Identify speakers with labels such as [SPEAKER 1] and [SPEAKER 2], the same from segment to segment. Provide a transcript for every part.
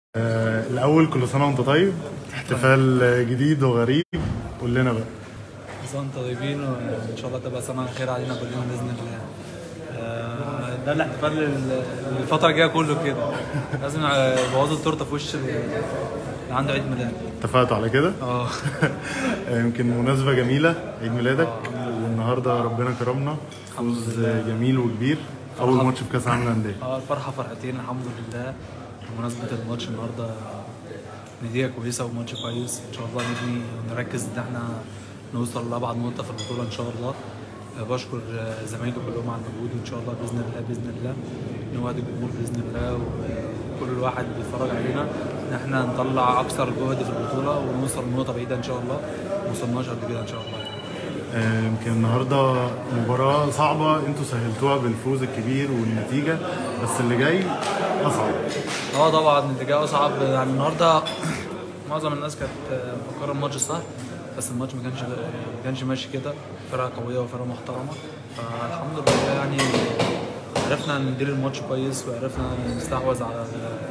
[SPEAKER 1] آه، الأول كل سنة وأنت طيب احتفال جديد وغريب قول لنا بقى
[SPEAKER 2] كل سنة وانتم طيبين وان شاء الله تبقى سنة خير علينا كلنا باذن الله. آه، ده الاحتفال لل- للفترة الجاية كله كده. لازم يبوظوا التورتة في وش ال- اللي عنده عيد ميلاد.
[SPEAKER 1] اتفقتوا على كده
[SPEAKER 2] اه
[SPEAKER 1] آه، يمكن مناسبة جميلة عيد ميلادك والنهاردة ربنا كرمنا فوز جميل وكبير أول ماتش في كأس العالم للأندية
[SPEAKER 2] اه الفرحة فرحتين الحمد لله بمناسبة الماتش النهاردة نتيجة كويسة وماتش كويس ان شاء الله نبني ونركز ان احنا نوصل لأبعد نقطة في البطولة ان شاء الله آه، بشكر آه، زمايلي كلهم على المجهود وان شاء الله باذن الله باذن الله نوعد الجمهور باذن الله وكل واحد بيتفرج علينا ان احنا نطلع اكثر جهد في البطولة ونوصل لنقطة بعيدة ان شاء الله ما وصلناش قبل كده ان شاء الله
[SPEAKER 1] آه، يمكن النهاردة مباراة صعبة انتوا سهلتوها بالفوز الكبير والنتيجة بس اللي جاي أصعب
[SPEAKER 2] اه طبعا اللي جاي اصعب يعني النهارده معظم الناس كانت آه، مفكره الماتش سهل بس الماتش ما كانش ما كانش ماشي كده فرقه قويه وفرقه محترمه فالحمد لله يعني عرفنا ندير الماتش كويس وعرفنا نستحوذ على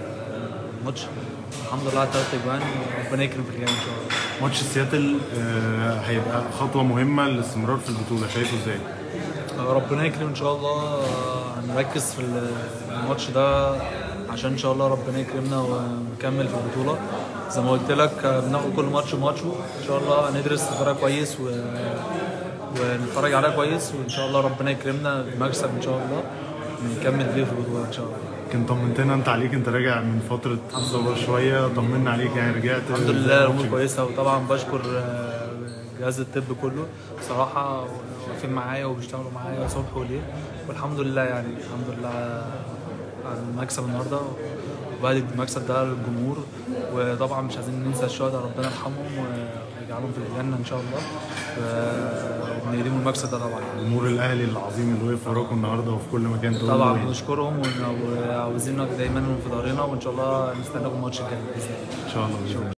[SPEAKER 2] الماتش الحمد لله على الثلاث اجوان وربنا يكرم في الجاي ان شاء الله
[SPEAKER 1] ماتش سياتل آه، هيبقى خطوة مهمة للاستمرار في البطولة شايفه ازاي؟
[SPEAKER 2] ربنا يكرم ان شاء الله هنركز في الماتش ده عشان ان شاء الله ربنا يكرمنا ونكمل في البطوله زي ما قلت لك بناخد كل ماتش ماتش ان شاء الله هندرس الفرقه كويس و... ونتفرج عليها كويس وان شاء الله ربنا يكرمنا بمكسب ان شاء الله نكمل بيه في البطوله ان شاء الله
[SPEAKER 1] كان طمنتنا انت عليك انت راجع من فترة إصابة شوية طمنا عليك يعني رجعت
[SPEAKER 2] الحمد لله الامور كويسه وطبعا بشكر آه، جهاز الطب كله بصراحه واقفين معايا وبيشتغلوا معايا صبح وليل والحمد لله يعني الحمد لله على المكسب النهارده وبعد المكسب ده للجمهور وطبعا مش عايزين ننسى الشهداء ربنا يرحمهم ويجعلهم في الجنه ان شاء الله و- ونديهم المكسب ده طبعا
[SPEAKER 1] جمهور الأهلي العظيم اللي وقف وراكم النهاردة وفي كل مكان تقول له
[SPEAKER 2] طبعا
[SPEAKER 1] إيه؟
[SPEAKER 2] بنشكرهم ون- وعاوزينك دايما في ظهرنا وان شاء الله نستناكم الماتش الجاي باذن الله
[SPEAKER 1] إن شاء الله بإذن الله